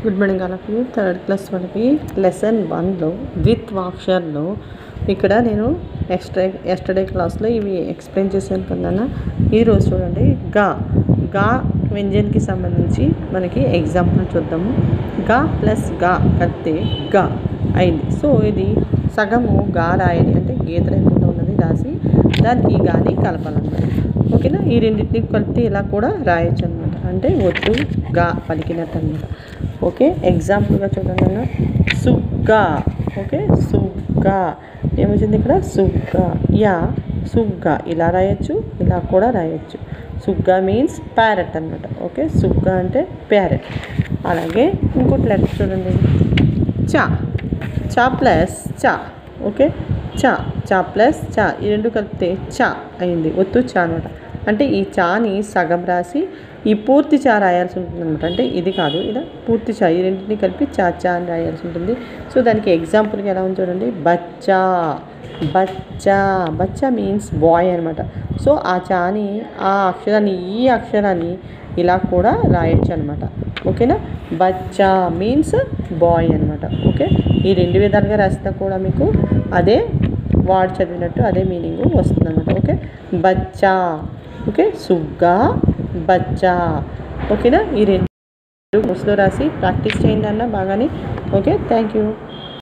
good morning all of you third class వాళ్ళకి lesson వన్లో with వాక్షర్లో ఇక్కడ నేను ఎక్స్ట్రా ఎస్టర్డే క్లాస్లో ఇవి ఎక్స్ప్లెయిన్ చేశాను కదా ఈరోజు చూడండి గా గా వ్యంజన్కి సంబంధించి మనకి ఎగ్జాంపుల్ చూద్దాము గా ప్లస్ గా కలిపితే గా అయింది సో ఇది సగము గా రాయాలి అంటే గీత లేకుండా ఉన్నది రాసి దానికి గాని కలపాలన్నమాట ఓకేనా ఈ రెండింటిని కలిపితే ఇలా కూడా రాయొచ్చు అనమాట అంటే ఒట్టు గా పలికినట్టు అనమాట ఓకే ఎగ్జాంపుల్గా చూడండి అన్న సుగ్గా ఓకే సుగ్గా ఏమొచ్చింది ఇక్కడ సుగ్గా యా సుగ్గా ఇలా రాయొచ్చు ఇలా కూడా రాయొచ్చు సుగ్గా మీన్స్ ప్యారెట్ అనమాట ఓకే సుగ్గా అంటే ప్యారెట్ అలాగే ఇంకోటి లెటర్ చూడండి చా చా ప్లస్ చా ఓకే చా చా ప్లస్ చా ఈ రెండు కలిపితే చా అయింది ఒత్తు చా అనమాట అంటే ఈ చాని సగం రాసి ఈ పూర్తి చా రాయాల్సి ఉంటుంది అనమాట అంటే ఇది కాదు ఇలా పూర్తి చా ఈ రెండింటిని కలిపి చా చా అని రాయాల్సి ఉంటుంది సో దానికి ఎగ్జాంపుల్కి ఎలా ఉంది చూడండి బచ్చా బచ్చా బచ్చా మీన్స్ బాయ్ అనమాట సో ఆ చాని ఆ అక్షరాన్ని ఈ అక్షరాన్ని ఇలా కూడా రాయొచ్చు అనమాట ఓకేనా బచ్చా మీన్స్ బాయ్ అనమాట ఓకే ఈ రెండు విధాలుగా రాసినా కూడా మీకు అదే వాడు చదివినట్టు అదే మీనింగ్ వస్తుంది అనమాట ఓకే బచ్చా ఓకే సుగ్గా బచ్చా ఓకేనా ఈ రెండు నోట్స్లో రాసి ప్రాక్టీస్ చేయండి అన్న బాగానే ఓకే థ్యాంక్ యూ